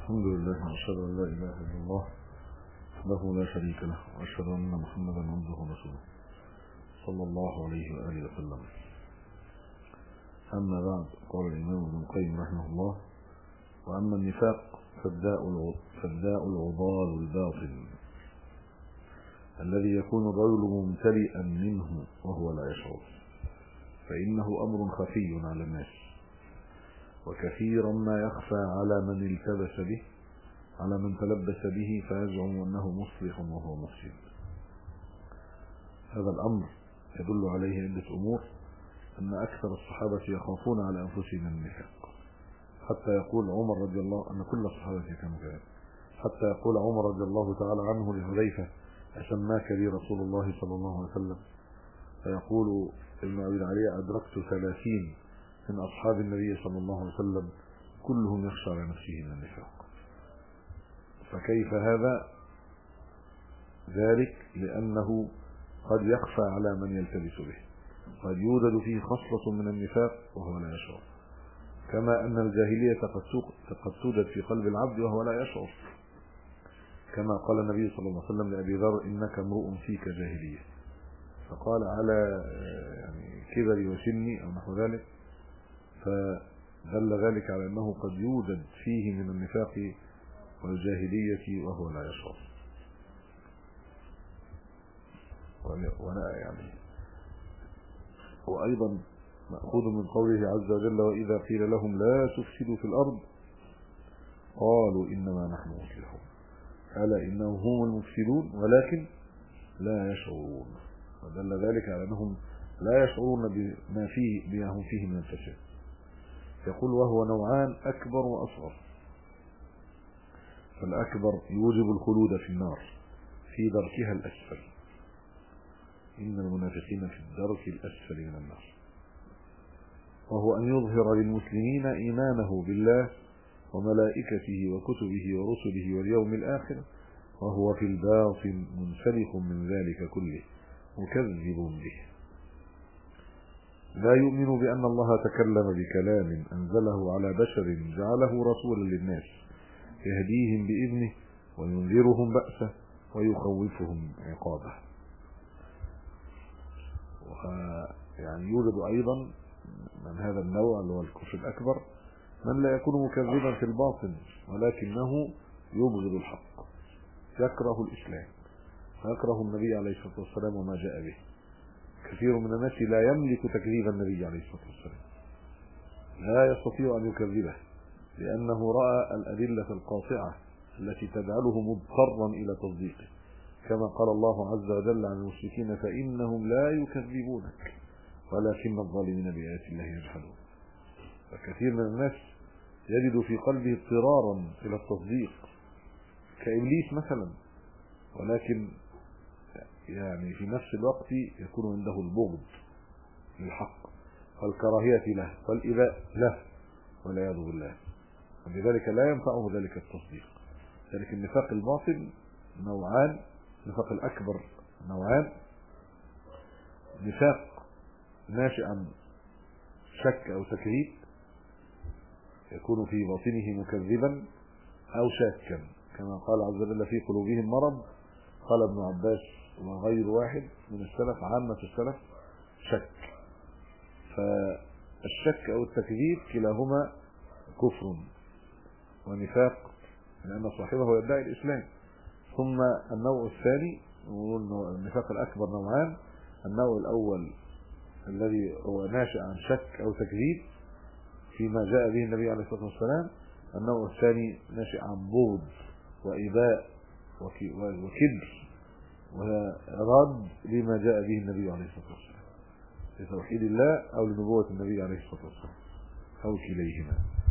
الحمد لله واشهد ان لا اله الا الله وحده لا شريك له واشهد ان محمدا عبده ورسوله صلى الله عليه واله وسلم اما بعد قال الامام ابن القيم رحمه الله واما النفاق فالداء فالداء العضال الباطل الذي يكون الرجل ممتلئا منه وهو لا يشعر فانه امر خفي على الناس وكثيرا ما يخفى على من التبس به على من تلبس به فيزعم انه مصلح وهو مفسد هذا الامر يدل عليه عده امور ان اكثر الصحابه يخافون على انفسهم النفاق حتى يقول عمر رضي الله ان كل الصحابه كانوا كذلك حتى يقول عمر رضي الله تعالى عنه لحذيفه اسماك لي رسول الله صلى الله عليه وسلم فيقول ابن ابي العلي ادركت ثلاثين من أصحاب النبي صلى الله عليه وسلم كلهم يخشى على نفسه من النفاق فكيف هذا ذلك لأنه قد يخفى على من يلتبس به قد يوجد فيه خصلة من النفاق وهو لا يشعر كما أن الجاهلية قد توجد في قلب العبد وهو لا يشعر كما قال النبي صلى الله عليه وسلم لأبي ذر إنك امرؤ فيك جاهلية فقال على يعني كبري وسني أو نحو ذلك فدل ذلك على انه قد يوجد فيه من النفاق والجاهليه وهو لا يشعر ولا يعني وايضا ماخوذ من قوله عز وجل واذا قيل لهم لا تفسدوا في الارض قالوا انما نحن مصلحون الا انهم هم المفسدون ولكن لا يشعرون ودل ذلك على انهم لا يشعرون بما فيه بما هم فيه من الفساد يقول وهو نوعان أكبر وأصغر فالأكبر يوجب الخلود في النار في دركها الأسفل إن المنافقين في الدرك الأسفل من النار وهو أن يظهر للمسلمين إيمانه بالله وملائكته وكتبه ورسله واليوم الآخر وهو في الباطن منسلخ من ذلك كله مكذب به لا يؤمن بأن الله تكلم بكلام أنزله على بشر جعله رسولا للناس يهديهم بإذنه وينذرهم بأسه ويخوفهم عقابه يعني يوجد أيضا من هذا النوع اللي هو الكفر الأكبر من لا يكون مكذبا في الباطن ولكنه يبغض الحق يكره الإسلام ويكره النبي عليه الصلاة والسلام وما جاء به كثير من الناس لا يملك تكذيب النبي عليه الصلاه والسلام لا يستطيع ان يكذبه لانه راى الادله القاطعه التي تجعله مضطرا الى تصديقه كما قال الله عز وجل عن المشركين فانهم لا يكذبونك ولكن الظالمين بايات الله يجحدون فكثير من الناس يجد في قلبه اضطرارا الى التصديق كابليس مثلا ولكن يعني في نفس الوقت يكون عنده البغض للحق والكراهية له والإباء له والعياذ بالله ولذلك لا ينفعه ذلك التصديق ذلك النفاق الباطن نوعان النفاق الأكبر نوعان نفاق ناشئ عن شك أو تكذيب يكون في باطنه مكذبا أو شاكا كما قال عز وجل في قلوبهم مرض قال ابن عباس وغير واحد من السلف عامة السلف شك فالشك او التكذيب كلاهما كفر ونفاق لان صاحبه يدعي الاسلام ثم النوع الثاني نقول النفاق الاكبر نوعان النوع الاول الذي هو ناشئ عن شك او تكذيب فيما جاء به النبي عليه الصلاه والسلام النوع الثاني ناشئ عن بغض واباء وكبر ورد لما جاء به النبي عليه الصلاه والسلام لتوحيد الله او لنبوه النبي عليه الصلاه والسلام او كليهما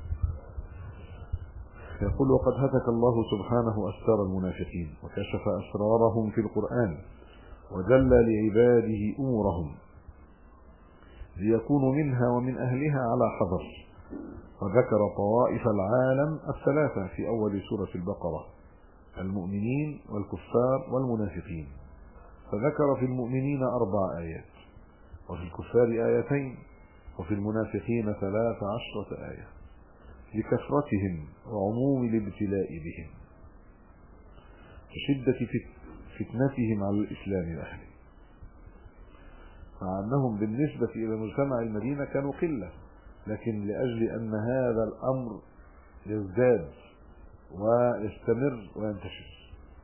يقول وقد هتك الله سبحانه أسرار المنافقين وكشف أسرارهم في القرآن وجل لعباده أمورهم ليكونوا منها ومن أهلها على حذر وذكر طوائف العالم الثلاثة في أول سورة البقرة المؤمنين والكفار والمنافقين فذكر في المؤمنين أربع آيات وفي الكفار آيتين وفي المنافقين ثلاث عشرة آية لكثرتهم وعموم الابتلاء بهم وشدة فتنتهم على الإسلام وأهله مع أنهم بالنسبة إلى مجتمع المدينة كانوا قلة لكن لأجل أن هذا الأمر يزداد ويستمر وينتشر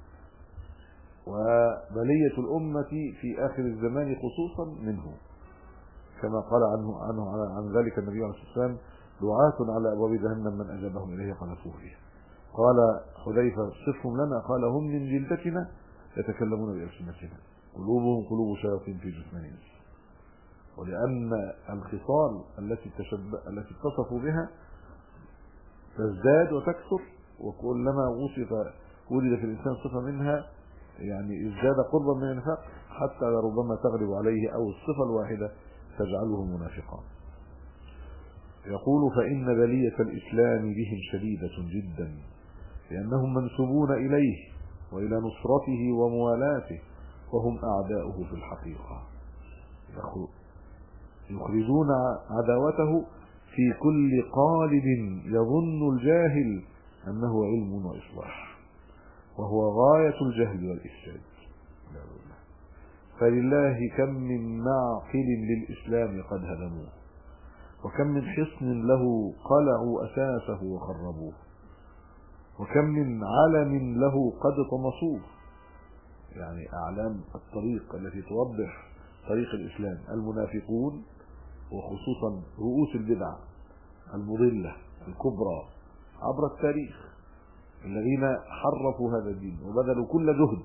وبلية الأمة في آخر الزمان خصوصا منه كما قال عنه عنه عن ذلك النبي عليه الصلاة والسلام دعاة على أبواب جهنم من أجابهم إليه قذفوه فيها قال حذيفة صفهم لنا قال هم من جلدتنا يتكلمون بألسنتنا قلوبهم قلوب شياطين في جثمان ولأن الخصال التي تشب... التي اتصفوا بها تزداد وتكثر وكلما وصف وجد في الإنسان صفة منها يعني ازداد قربا من النفاق حتى ربما تغلب عليه أو الصفة الواحدة تجعله منافقا يقول فإن بلية الإسلام بهم شديدة جدا لأنهم منسوبون إليه وإلى نصرته وموالاته وهم أعداؤه في الحقيقة يخرجون عداوته في كل قالب يظن الجاهل أنه علم وإصلاح وهو غاية الجهل والإفساد فلله كم من معقل للإسلام قد هدموه وكم من حصن له قلعوا أساسه وخربوه وكم من علم له قد طمسوه يعني أعلام الطريق التي توضح طريق الإسلام المنافقون وخصوصا رؤوس البدع المضلة الكبرى عبر التاريخ الذين حرفوا هذا الدين وبذلوا كل جهد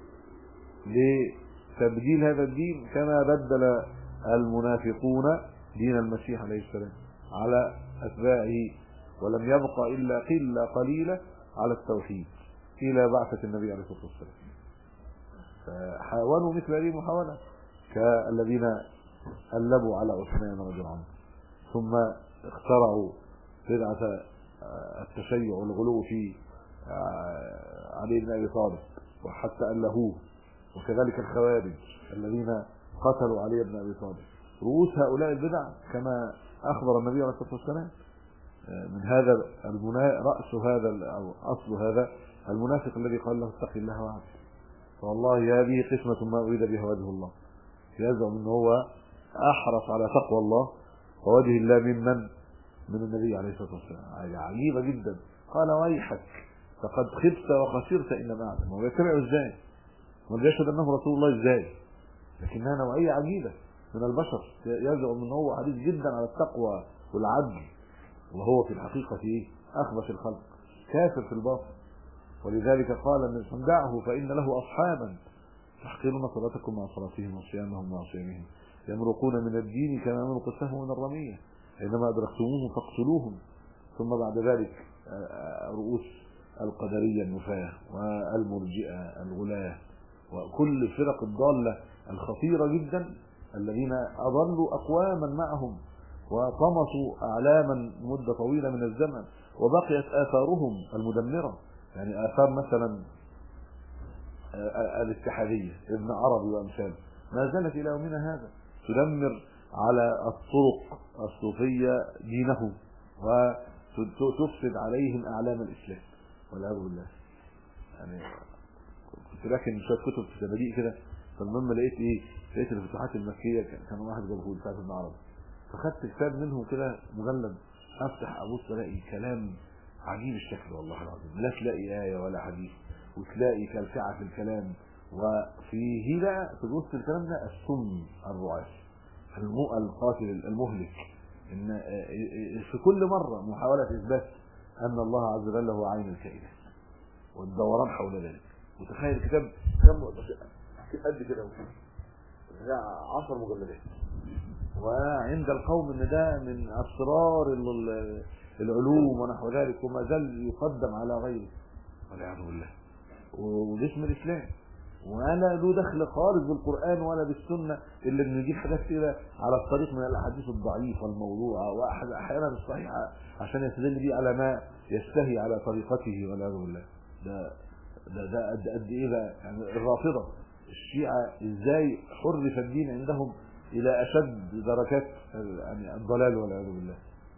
لتبديل هذا الدين كما بدل المنافقون دين المسيح عليه السلام على أتباعه ولم يبق إلا قلة قليلة على التوحيد إلى بعثة النبي عليه الصلاة والسلام فحاولوا مثل هذه المحاولة كالذين قلبوا على عثمان رضي الله عنه ثم اخترعوا بدعة التشيع والغلو في علي بن ابي طالب وحتى ألهوه وكذلك الخوارج الذين قتلوا علي بن ابي طالب رؤوس هؤلاء البدع كما اخبر النبي عليه الصلاه والسلام من هذا المنا... راس هذا او اصل هذا المنافق الذي قال له اتق الله وعبد والله هذه قسمه ما اريد بها وجه الله يزعم ان هو احرص على تقوى الله ووجه الله ممن من النبي عليه الصلاه والسلام حاجه عجيبه جدا قال ويحك فقد خبت وخسرت انما اعلم هو يتبع ازاي يشهد انه رسول الله ازاي لكنها نوعيه عجيبه من البشر يزعم ان هو حريص جدا على التقوى والعدل وهو في الحقيقه ايه اخبث الخلق كافر في الباطن ولذلك قال النبي دعه فان له اصحابا تحقرون صلاتكم مع صلاتهم وصيامهم مع صيامهم يمرقون من الدين كما يمرق السهم من الرمية حينما أدركتموهم فاقتلوهم ثم بعد ذلك رؤوس القدرية النفاة والمرجئة الغلاة وكل الفرق الضالة الخطيرة جدا الذين أضلوا أقواما معهم وطمسوا أعلاما مدة طويلة من الزمن وبقيت آثارهم المدمرة يعني آثار مثلا الاتحادية ابن عربي وأمثاله ما زالت إلى يومنا هذا تدمر على الطرق الصوفية دينه وتفسد عليهم أعلام الإسلام والعياذ بالله يعني كنت راكن شوية كتب في صناديق كده فالمهم لقيت ايه لقيت الفتوحات المكية كان واحد جابه بتاعت ابن عربي فخدت كتاب منهم كده مجلد افتح ابص الاقي كلام عجيب الشكل والله العظيم لا تلاقي آية ولا حديث وتلاقي كلكعة في الكلام وفيه بقى في وسط الكلام ده السم الرعاش القاتل المهلك ان في كل مره محاوله اثبات ان الله عز وجل هو عين الكائنات والدوران حول ذلك وتخيل الكتاب كم قد كده 10 مجلدات وعند القوم ان ده من اسرار العلوم ونحو ذلك وما زال يقدم على غيره والعياذ بالله وباسم الاسلام وانا له دخل خالص بالقران ولا بالسنه الا بنجيب حاجات كده على الطريق من الاحاديث الضعيفه الموضوعه واحيانا الصحيحه عشان يستدل بيه على ما يستهي على طريقته والعياذ بالله ده ده ده قد قد ايه بقى يعني الرافضه الشيعه ازاي حرف الدين عندهم الى اشد دركات يعني الضلال والعياذ بالله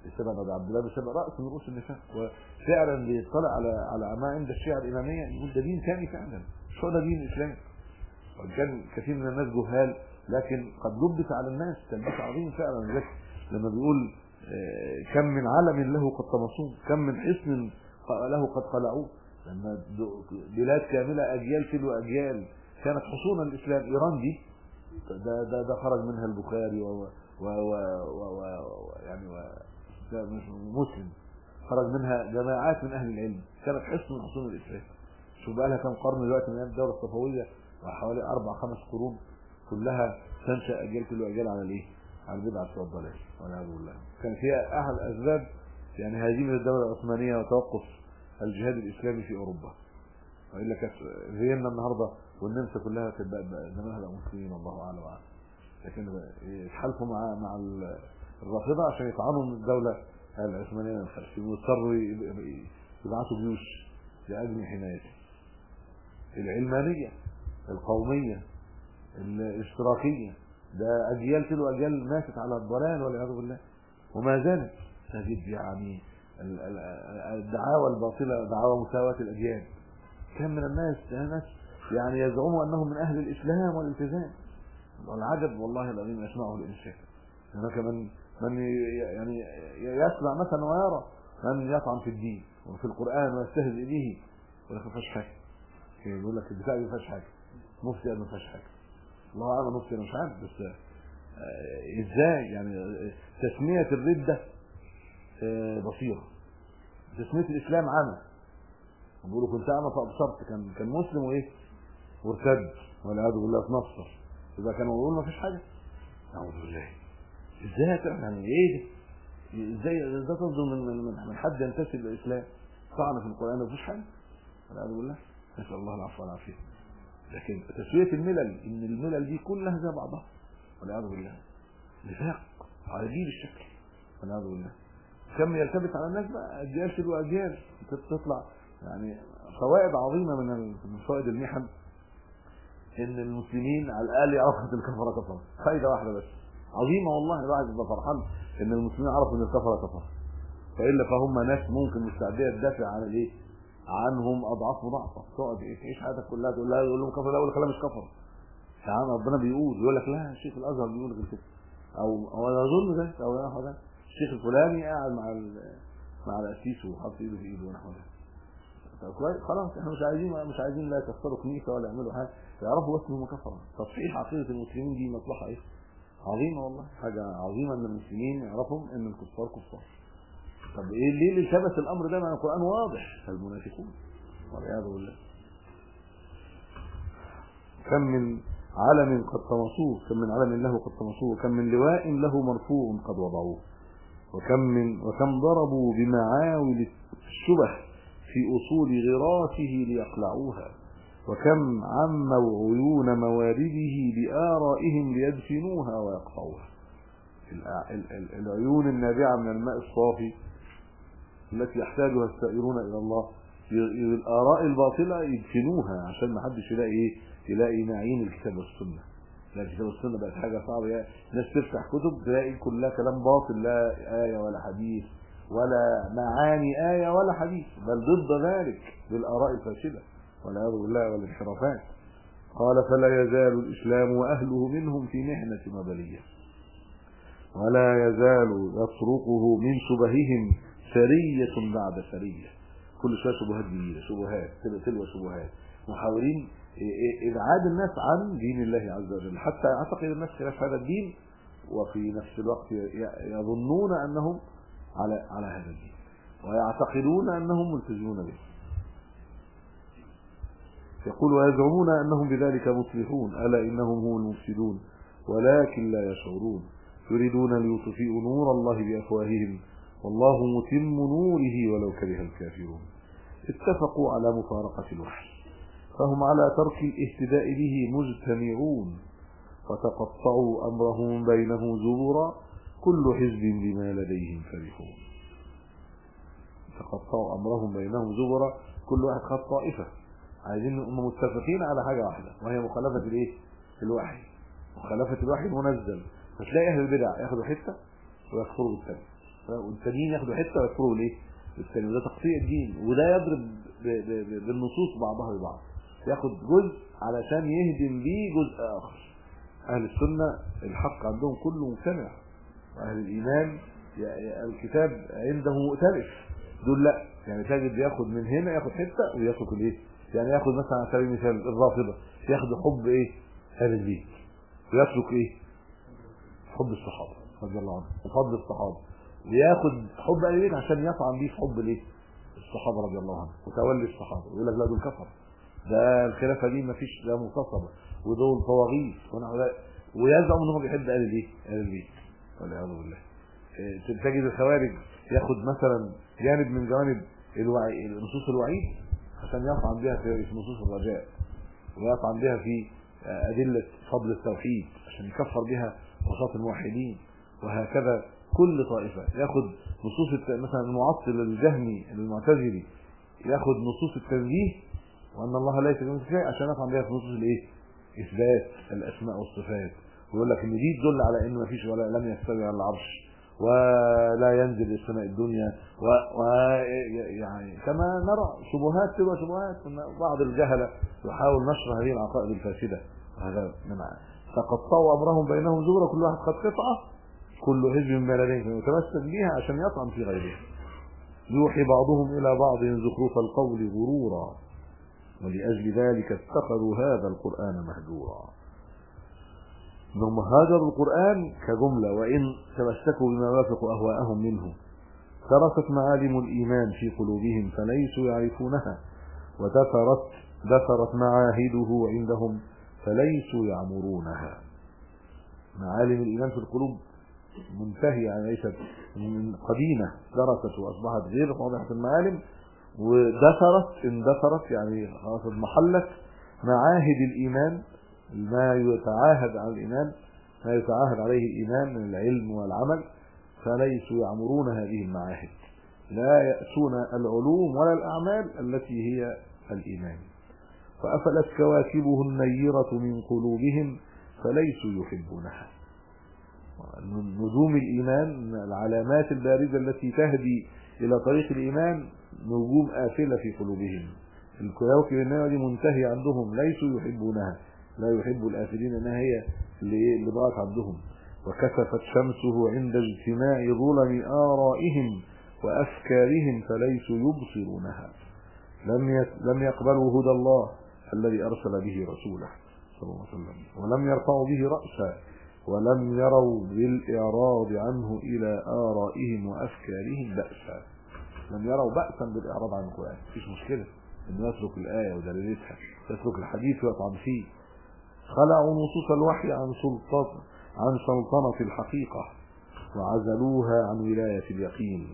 السبع بن عبد الله بن سبع راس من رؤوس النفاق وفعلا بيطلع على على ما عند الشيعه الاماميه يقول ده دين ثاني فعلا مش هو ده دين الاسلام وان كان كثير من الناس جهال لكن قد لبس على الناس تلبيس عظيم فعلا ذلك لما بيقول آه، كم من علم له قد طمسوه كم من حصن له قد قلعوه لما بلاد كامله اجيال تلو اجيال كانت حصونا الاسلام ايران دي ده ده ده خرج منها البخاري و و و و, و يعني و ده مش مسلم خرج منها جماعات من اهل العلم كانت حصن من حصون الاسلام شوف بقى لها كم قرن دلوقتي من الدوله الصفويه وحوالي اربع خمس قرون كلها تنشا اجيال كل اجيال على الايه؟ على البدعه والضلال والعياذ بالله كانت هي احد اسباب يعني هزيمه الدوله العثمانيه وتوقف الجهاد الاسلامي في اوروبا والا كانت فيينا النهارده والنمسا كلها كانت زمانها بقى مسلمين الله اعلم وعلم لكن اتحالفوا مع مع الرافضه عشان يطعنوا من الدوله العثمانيه من الخلف واضطروا يبعثوا جيوش لاجل حمايته العلمانيه القوميه الاشتراكيه ده اجيال تلو اجيال ماتت على الضلال والعياذ بالله وما زالت تجد يعني الدعاوى الباطله دعاوى مساواه الاجيال كم من الناس ناس يعني يزعموا انهم من اهل الاسلام والالتزام والعجب والله العظيم يسمعه الانسان هناك من من يعني يسمع مثلا ويرى من يطعن في الدين وفي القران ويستهزئ به ولا ما فيهاش حاجه يقول لك البتاع ما فيهاش حاجه مفتي ما فيهاش حاجه الله اعلم مفتي انا مش عارف بس ازاي يعني تسميه الرده بصيره تسميه الاسلام عمى بيقولوا كنت اعمى فابصرت كان كان مسلم وايه وارتد والعياذ بالله اتنصر اذا كانوا يقولوا ما فيش حاجه اعوذ بالله ازاي يعني ايه ده ازاي ازاي تصدر من من من حد ينتسب للاسلام طعن في القران ما فيش حاجه والعياذ بالله نسال الله العفو والعافيه لكن تسويه الملل ان الملل دي كلها زي بعضها والعياذ بالله نفاق عجيب الشكل والعياذ بالله كم يلتبس على الناس بقى اجيال تلو اجيال تطلع يعني فوائد عظيمه من فوائد المحن ان المسلمين على الاقل يعرفوا ان الكفره كفره فائده واحده بس عظيمه والله الواحد يبقى فرحان ان المسلمين عرفوا ان الكفره كفره والا فهم ناس ممكن مستعديه تدافع عن الايه عنهم اضعاف مضاعفه تقعد تعيش حياتك كلها تقول لها يقول لهم كفر لا يقول لك لا مش كفر يعني ربنا بيقول يقول لك لا الشيخ الازهر بيقول غير كده او او انا اظن ده او نحو ده الشيخ الفلاني قاعد مع مع القسيس وحاطط ايده في ايده ونحو ده طب كويس خلاص احنا مش عايزين مش عايزين لا يكسروا كنيسه ولا يعملوا حاجه يعرفوا بس انهم كفره تصحيح عقيده المسلمين دي مصلحه ايه عظيمه والله حاجه عظيمه ان المسلمين يعرفوا ان الكفار كفار طب ايه ليه اللي ثبت الامر ده مع القران واضح المنافقون والعياذ بالله كم من علم قد طمسوه كم من علم له قد طمسوه كم من لواء له مرفوع قد وضعوه وكم من وكم ضربوا بمعاول الشبه في أصول غراته ليقلعوها وكم عموا عيون موارده بآرائهم ليدفنوها ويقطعوها العيون النابعة من الماء الصافي التي يحتاجها السائرون إلى الله الآراء الباطلة يدفنوها عشان ما حدش يلاقي ايه يلاقي معين الكتاب والسنة لا الكتاب والسنة بقت حاجة صعبة يعني ناس تفتح كتب تلاقي كلها كلام باطل لا آية ولا حديث ولا معاني آية ولا حديث بل ضد ذلك بالآراء الفاسدة والعياذ بالله والانحرافات قال فلا يزال الإسلام وأهله منهم في محنة وبلية ولا يزال يطرقه من شبههم سرية بعد سرية كل شوية شبهات جديدة شبهات تلو شبهات محاولين إبعاد الناس عن دين الله عز وجل حتى يعتقد الناس خلاف هذا الدين وفي نفس الوقت يظنون أنهم على على هذا الدين ويعتقدون انهم ملتزمون به يقول ويزعمون انهم بذلك مصلحون الا انهم هم المفسدون ولكن لا يشعرون يريدون ليطفئوا نور الله بافواههم والله متم نوره ولو كره الكافرون اتفقوا على مفارقه الوحي فهم على ترك الاهتداء به مجتمعون فتقطعوا امرهم بينه زبرا كل حزب بما لديهم فرحون تقطعوا امرهم بينهم زبرا كل واحد خد طائفه عايزين هم متفقين على حاجه واحده وهي مخالفه الايه الوحي مخالفه الوحي المنزل فتلاقي اهل البدع ياخدوا حته ويكفروا بالثانيه والتانيين ياخدوا حته ويكفروا بالايه بالثاني وده تقطيع الدين وده يضرب ب- ب- ب- بالنصوص بعضها ببعض ياخد جزء علشان يهدم بيه جزء اخر اهل السنه الحق عندهم كله مجتمع واهل الايمان ي- ي- الكتاب عنده مؤتلف دول لا يعني تجد ياخد من هنا ياخد حته وياخد الايه يعني ياخد مثلا على سبيل المثال الرافضه ياخد حب ايه اهل البيت ويترك ايه حب الصحابه رضي الله عنهم وفضل الصحابه وياخد حب اهل البيت عشان يطعن بيه في حب الايه الصحابه رضي الله عنهم وتولي الصحابه ويقول لك لا دول كفر ده الخلافه دي مفيش لا مغتصبه ودول طواغيت ونحو ذلك ويزعم ان هو بيحب اهل الايه اهل البيت والعياذ بالله إيه، تجد الخوارج ياخد مثلا جانب من جوانب الوعي نصوص الوعيد عشان يطعن بها في في نصوص الرجاء ويطعن بها في آه، أدلة فضل التوحيد عشان يكفر بها وسط الموحدين وهكذا كل طائفة ياخد نصوص الت... مثلا المعطل الجهمي المعتزلي ياخد نصوص التنزيه وأن الله ليس كمثله شيء عشان يطعن بها في نصوص الإيه؟ إثبات الأسماء والصفات ويقول لك إن دي تدل على إن مفيش ولا لم يستوي على العرش ولا ينزل السماء الدنيا و, و يعني كما نرى شبهات تبقى شبهات ان بعض الجهله يحاول نشر هذه العقائد الفاسده هذا من تقطعوا امرهم بينهم زبرا كل واحد خد قطعه كل حزب بما لديهم يتمسك بها عشان يطعن في غيره يوحي بعضهم الى بعض زخرف القول غرورا ولأجل ذلك اتخذوا هذا القرآن مهجورا انهم هاجروا القرآن كجملة وإن تمسكوا بما يوافق أهواءهم منه تركت معالم الإيمان في قلوبهم فليسوا يعرفونها ودثرت دثرت معاهده عندهم فليسوا يعمرونها معالم الإيمان في القلوب منتهية يعني ليست من قديمة درست وأصبحت غير واضحة المعالم ودثرت اندثرت يعني خلاص اضمحلت معاهد الإيمان ما يتعاهد على الإيمان ما يتعاهد عليه الإيمان من العلم والعمل فليسوا يعمرون هذه المعاهد لا يأتون العلوم ولا الأعمال التي هي الإيمان فأفلت كواكبه النيرة من قلوبهم فليسوا يحبونها نجوم الإيمان العلامات البارزة التي تهدي إلى طريق الإيمان نجوم آفلة في قلوبهم الكواكب النيرة دي منتهية عندهم ليسوا يحبونها لا يحب الآفلين انها هي اللي اللي ضاعت عندهم وكسفت شمسه عند اجتماع ظلم آرائهم وأفكارهم فليسوا يبصرونها لم لم يقبلوا هدى الله الذي أرسل به رسوله صلى الله عليه وسلم ولم يرفعوا به رأسا ولم يروا بالإعراض عنه إلى آرائهم وأفكارهم بأسا لم يروا بأسا بالإعراض عن القرآن مفيش مشكلة إنه يترك الآية ودلالتها يترك الحديث ويطعن فيه خلعوا نصوص الوحي عن سلطة عن سلطنة الحقيقة وعزلوها عن ولاية اليقين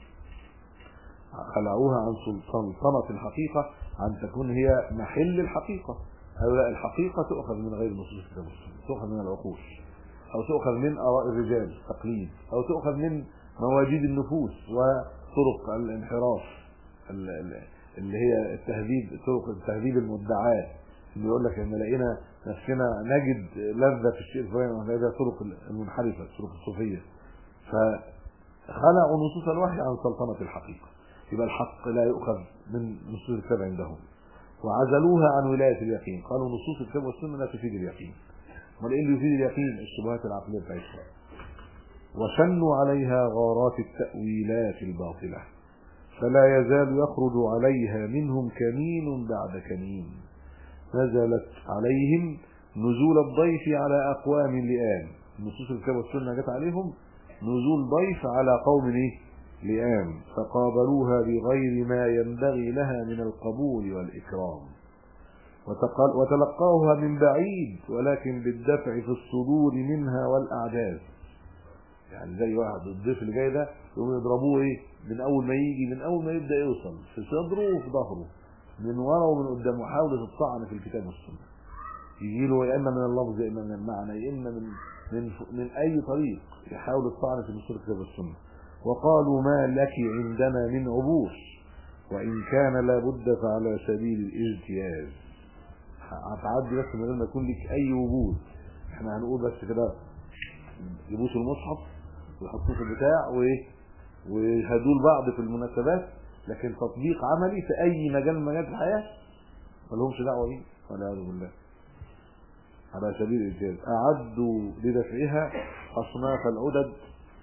خلعوها عن سلطنة الحقيقة عن تكون هي محل الحقيقة هؤلاء الحقيقة تؤخذ من غير نصوص الكتاب والسنة تؤخذ من العقول أو تؤخذ من آراء الرجال تقليد أو تؤخذ من مواجيد النفوس وطرق الانحراف اللي هي التهذيب طرق التهذيب المدعاه اللي يقول لك ان لقينا نفسنا نجد لذة في الشيء الفلاني وهذا طرق المنحرفة طرق الصوفية فخلعوا نصوص الوحي عن سلطنة الحقيقة يبقى الحق لا يؤخذ من نصوص الكتاب عندهم وعزلوها عن ولاية اليقين قالوا نصوص الكتاب والسنة لا تفيد اليقين امال ايه اللي يفيد اليقين الشبهات العقلية بتاعتهم وشنوا عليها غارات التأويلات الباطلة فلا يزال يخرج عليها منهم كمين بعد كمين نزلت عليهم نزول الضيف على أقوام لئام نصوص الكتاب والسنة جت عليهم نزول ضيف على قوم ايه لئام فقابلوها بغير ما ينبغي لها من القبول والإكرام وتقل وتلقاوها من بعيد ولكن بالدفع في الصدور منها والأعداد يعني زي واحد الضيف اللي جاي ده يقوموا يضربوه ايه من اول ما يجي من اول ما يبدا يوصل في صدره وفي ظهره من ورا ومن قدام محاولة الطعن في الكتاب والسنة يجي له يا اما من اللفظ يا اما من المعنى يا اما من من من اي طريق يحاول الطعن في نصوص الكتاب والسنة وقالوا ما لك عندنا من عبوس وان كان لابد فعلى سبيل الاجتياز هتعدي بس من غير ما يكون لك اي وجود احنا هنقول بس كده يبوسوا المصحف ويحطوه في البتاع وايه ويشهدوا لبعض في المناسبات لكن تطبيق عملي في اي مجال من مجالات الحياه ما لهمش دعوه بيه والعياذ بالله على سبيل الإنجاز أعدوا لدفعها أصناف العدد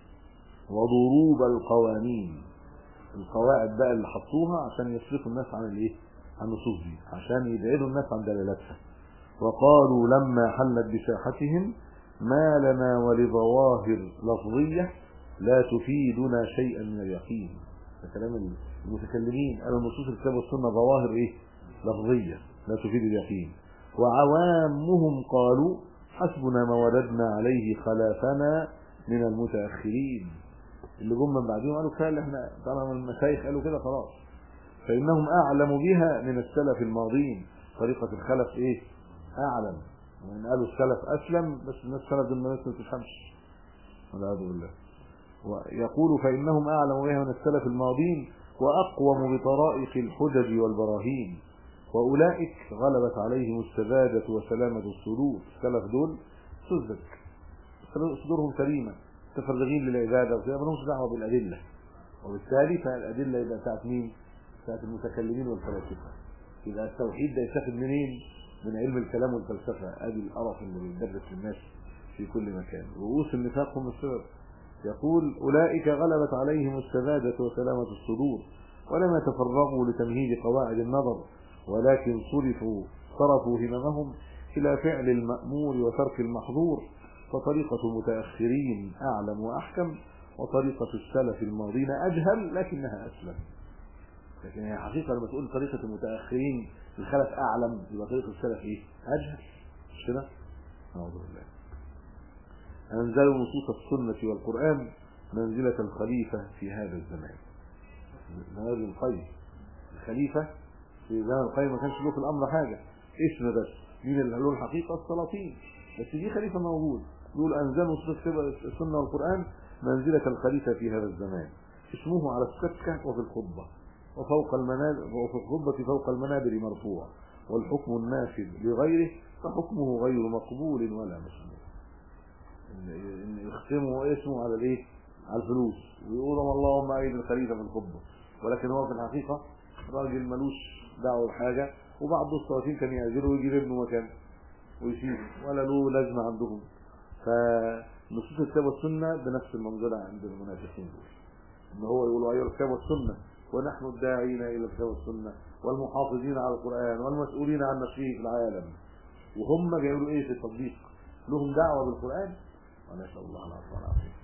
وضروب القوانين القواعد بقى اللي حطوها عشان يصرفوا الناس عن الايه عن النصوص دي عشان يبعدوا الناس عن دلالاتها وقالوا لما حلت بساحتهم ما لنا ولظواهر لفظية لا تفيدنا شيئا من اليقين ده كلام المتكلمين قالوا نصوص الكتاب والسنة ظواهر ايه لفظية لا تفيد اليقين وعوامهم قالوا حسبنا ما وجدنا عليه خلافنا من المتأخرين اللي جم من بعدهم قالوا كفايه احنا طالما المشايخ قالوا كده خلاص فإنهم أعلم بها من السلف الماضين طريقة الخلف إيه أعلم وإن قالوا السلف أسلم بس الناس سلف الناس ما تفهمش والعياذ بالله ويقول فإنهم أعلم بها من السلف الماضين وأقوم بطرائق الحجج والبراهين وأولئك غلبت عليهم السذاجة وسلامة الصدور السلف دول سذج صدورهم سليمة متفرغين للعبادة وكده مالهمش دعوة بالأدلة وبالتالي فالأدلة يبقى بتاعت مين؟ بتاعت المتكلمين والفلاسفة يبقى التوحيد ده يتاخد منين؟ من علم الكلام والفلسفة ادي القرف اللي بيدرس للناس في كل مكان رؤوس النفاق هم السبب يقول أولئك غلبت عليهم السذاجة وسلامة الصدور ولم يتفرغوا لتمهيد قواعد النظر ولكن صرفوا صرفوا هممهم إلى فعل المأمور وترك المحظور فطريقة المتأخرين أعلم وأحكم وطريقة السلف الماضين أجهل لكنها أسلم لكن هي حقيقة لما تقول طريقة المتأخرين الخلف أعلم يبقى طريقة السلف إيه؟ أجهل مش كده؟ أعوذ بالله أنزلوا نصوص السنة والقرآن منزلة الخليفة في هذا الزمان هذا القيم الخليفة في زمن القيم ما كانش له في الأمر حاجة اسم بس مين اللي له الحقيقة السلاطين بس دي خليفة موجود يقول أنزلوا نصوص السنة والقرآن منزلة الخليفة في هذا الزمان اسمه على السكة وفي الخطبة وفوق المنابر وفي الخطبة فوق المنابر مرفوع والحكم النافذ لغيره فحكمه غير مقبول ولا مسموع ان يختموا اسمه على الايه على الفلوس ويقولوا اللهم ايد الخليفه في الخطبه ولكن هو في الحقيقه راجل ملوش دعوه بحاجه وبعض الصلاتين كان يأجره ويجيب ابنه مكانه ويسيبه ولا له لازمه عندهم فنصوص الكتاب والسنه بنفس المنزله عند المنافقين دول ان هو يقولوا ايها الكتاب والسنه ونحن الداعين الى الكتاب والسنه والمحافظين على القران والمسؤولين عن نشره في العالم وهم بيقولوا ايه في التطبيق لهم دعوه بالقران ونسال الله العفو والعافيه